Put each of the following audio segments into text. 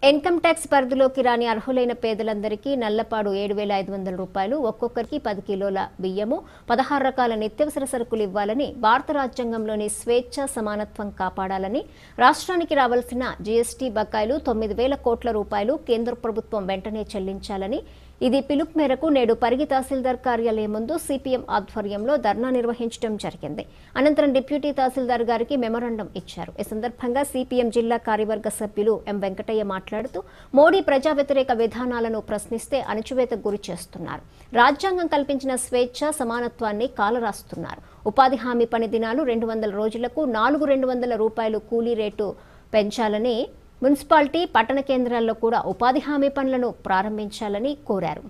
income tax పరిధిలోకి రాని అర్హులైన పేదలందరికీ నల్లపాడు ఏడు వేల ఐదు వందల రూపాయలు ఒక్కొక్కరికి పది కిలోల బియ్యము పదహారు రకాల నిత్యావసర సరుకులు ఇవ్వాలని భారత రాజ్యాంగంలోని స్వేచ్ఛ సమానత్వం కాపాడాలని రాష్ట్రానికి రావాల్సిన జీఎస్టీ బకాయిలు తొమ్మిది వేల కోట్ల రూపాయలు కేంద్ర ప్రభుత్వం వెంటనే చెల్లించాలని ఇది పిలుపు మేరకు నేడు పరిగి తహసీల్దార్ కార్యాలయం ముందు సిపిఎం ఆధ్వర్యంలో ధర్నా నిర్వహించడం జరిగింది అనంతరం డిప్యూటీ తహసీల్దార్ గారికి మెమరాండం ఇచ్చారు ఈ సందర్భంగా సిపిఎం జిల్లా కార్యవర్గ సభ్యులు ఎం వెంకటయ్య మాట్లాడుతూ మోడీ ప్రజా వ్యతిరేక విధానాలను ప్రశ్నిస్తే అణచివేతకు గురి చేస్తున్నారు రాజ్యాంగం కల్పించిన స్వేచ్ఛ సమానత్వాన్ని కాలరాస్తున్నారు ఉపాధి హామీ పని దినాలు రెండు వందల రోజులకు నాలుగు రెండు వందల రూపాయలు కూలీ రేటు పెంచాలని మున్సిపాలిటీ పట్టణ కేంద్రాల్లో కూడా ఉపాధి హామీ పనులను ప్రారంభించాలని కోరారు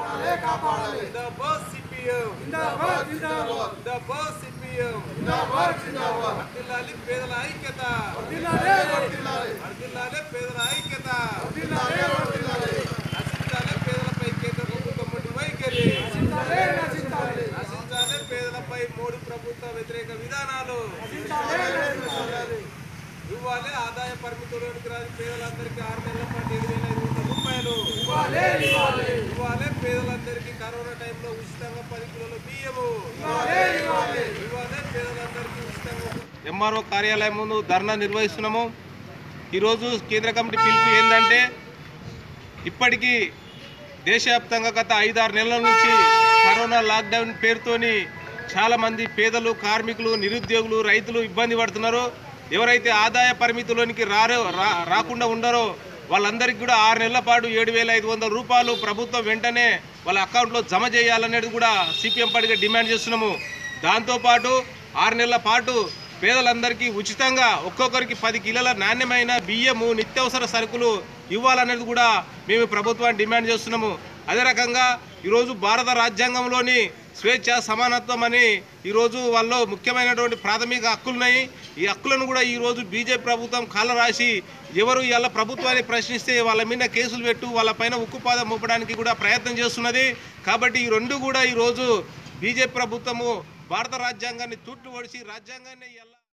జిందాబాద్ సిపిఎం జిందాబాద్ జిందాబాద్ జిందాబాద్ సిపిఎం జిందాబాద్ జిందాబాద్ వర్ధిల్లాలి పేదల ఐక్యత వర్ధిల్లాలి వర్ధిల్లాలి వర్ధిల్లాలి పేదల ఐక్యత వర్ధిల్లాలి వర్ధిల్లాలి నశించాలి పేదలపై కేంద్ర ప్రభుత్వం మొండి వైఖరి నశించాలి నశించాలి నశించాలి పేదలపై మోడీ ప్రభుత్వ వ్యతిరేక విధానాలు నశించాలి ఇవ్వాలి ఆదాయ పరిమితుల్లోనికి రాని పేదలందరికీ ఆరు నెలల పాటు ఏడు వేల ఐదు వందల రూపాయలు ఇవ్వాలి ఇవ్వాలి ఇవ్వాలి పేదలందరికీ కరోనా టైంలో ఉచితంగా పది కిలోల బియ్యము ఇవ్వాలి ఇవ్వాలి ఇవ్వాలి పేదలందరికీ ఉచితంగా ఎంఆర్ఓ కార్యాలయం ముందు ధర్నా నిర్వహిస్తున్నాము ఈరోజు కేంద్ర కమిటీ పిలుపు ఏంటంటే ఇప్పటికీ దేశవ్యాప్తంగా గత ఐదారు నెలల నుంచి కరోనా లాక్డౌన్ పేరుతోని చాలామంది పేదలు కార్మికులు నిరుద్యోగులు రైతులు ఇబ్బంది పడుతున్నారు ఎవరైతే ఆదాయ పరిమితిలోనికి రారో రా రాకుండా ఉండరో వాళ్ళందరికీ కూడా ఆరు నెలల పాటు ఏడు వేల ఐదు వందల రూపాయలు ప్రభుత్వం వెంటనే వాళ్ళ అకౌంట్లో జమ చేయాలనేది కూడా సిపిఎం పార్టీగా డిమాండ్ చేస్తున్నాము దాంతోపాటు ఆరు నెలల పాటు పేదలందరికీ ఉచితంగా ఒక్కొక్కరికి పది కిలోల నాణ్యమైన బియ్యము నిత్యావసర సరుకులు ఇవ్వాలనేది కూడా మేము ప్రభుత్వాన్ని డిమాండ్ చేస్తున్నాము అదే రకంగా ఈరోజు భారత రాజ్యాంగంలోని స్వేచ్ఛ సమానత్వం అని ఈరోజు వాళ్ళు ముఖ్యమైనటువంటి ప్రాథమిక హక్కులున్నాయి ఈ హక్కులను కూడా ఈరోజు బీజేపీ ప్రభుత్వం కాల రాసి ఎవరు ఇలా ప్రభుత్వాన్ని ప్రశ్నిస్తే వాళ్ళ మీద కేసులు పెట్టు వాళ్ళ పైన ఉక్కుపాదం మోపడానికి కూడా ప్రయత్నం చేస్తున్నది కాబట్టి ఈ రెండు కూడా ఈరోజు బీజేపీ ప్రభుత్వము భారత రాజ్యాంగాన్ని తూట్లు ఒడిచి రాజ్యాంగాన్ని ఎలా